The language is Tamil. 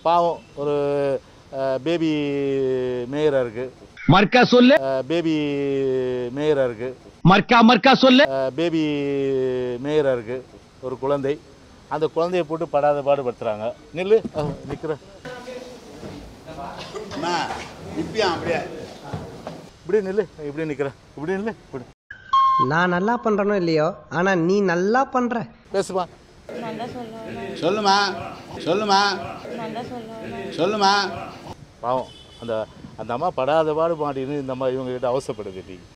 பாவம் ஒரு பேபி மேயராக இருக்குது மர்க்கா சொல்லு பேபி மேயராக இருக்குது மர்க்கா மர்க்கா சொல்லு பேபி மேயராக இருக்குது ஒரு குழந்தை அந்த குழந்தைய போட்டு படாத பாடுபடுத்துகிறாங்க நில்லு நிற்கிற இப்பயும் அப்படியே இப்படி நில்லு இப்படி நிற்கிற இப்படி நில்லு இப்படி நான் நல்லா பண்றேனோ இல்லையோ ஆனா நீ நல்லா பண்ற பேசுமா சொல்லுமா சொல்லுமா சொல்லுமா பாவம் அந்த அந்த அம்மா படாத பாடு மாட்டின்னு இந்த அம்மா இவங்க கிட்ட அவசரப்படுது